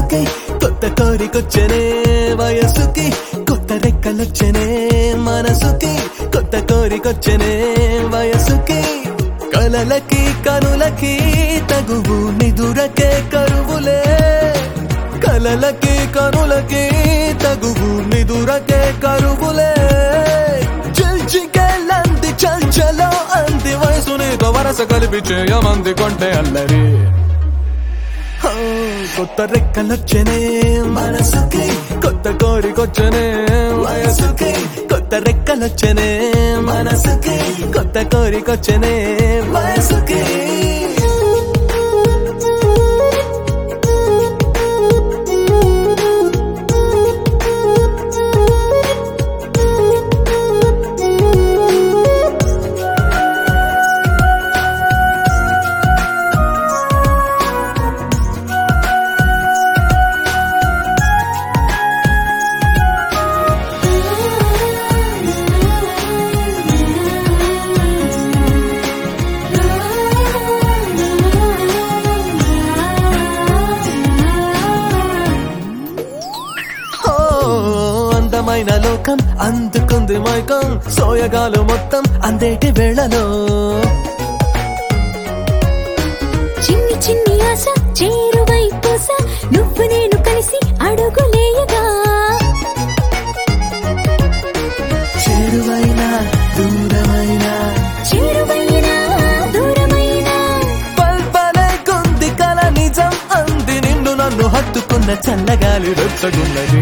మనసుకి కొత్త కోరికొచ్చనే వయసుకి కొత్త రెక్కలొచ్చనే మనసుకి కొత్త కోరికొచ్చనే వయసుకి కలలకి కనులకి తగువు నిదురకే కరువులే కలలకి కనులకి తగువు నిదురకే కరువులే చిల్చికెళ్ళంది చల్చలో అంది వయసు నీతో వరస కలిపి చేయమంది కొంటే అల్లరి హో, కొత్త రెక్కలొచ్చనే మనసుకి కొత్త కోరికొచ్చనే వయసుకి కొత్త రెక్కలొచ్చనే మనసుకి కొత్త కోరికొచ్చనే వయసుకి ఓ అందమైన లోకం అందుకుంది మైకం సోయగాలు మొత్తం అందేటి వేళలో చిన్ని చిన్ని ఆశ చేరువై పూస నువ్వు నేను కలిసి అడుగులేయగా చేరువైన దూరమైన చేరువైనా దూరమైనా పల్పలే కొంది కల నిజం అంది నిన్ను నన్ను హత్తుకున్న చల్లగాలి రొచ్చగున్నది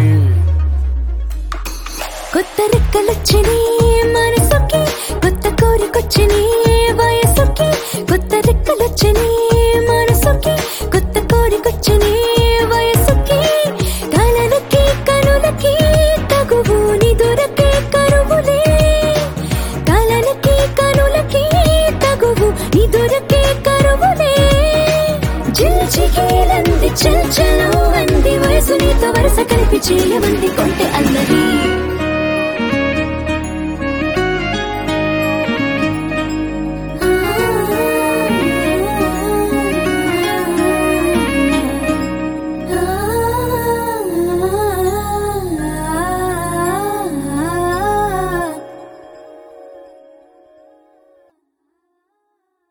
కొత్త రెక్కలొచ్చని మనసుకి కొత్త కోరికొచ్చని వయసుకి కొత్త రెక్కలొచ్చని మనసుకి కొత్త కోరికొచ్చని వయసుకి కలలకి కనులకి తగువు నిదురకి కరువులే కలలకి కనులకి తగువు నిదురకి కరువులే జిల్చిగేలంది చల్చలో అంది వయసు నీతో వరస కలిపి చేయమంది కొంటే అల్లరి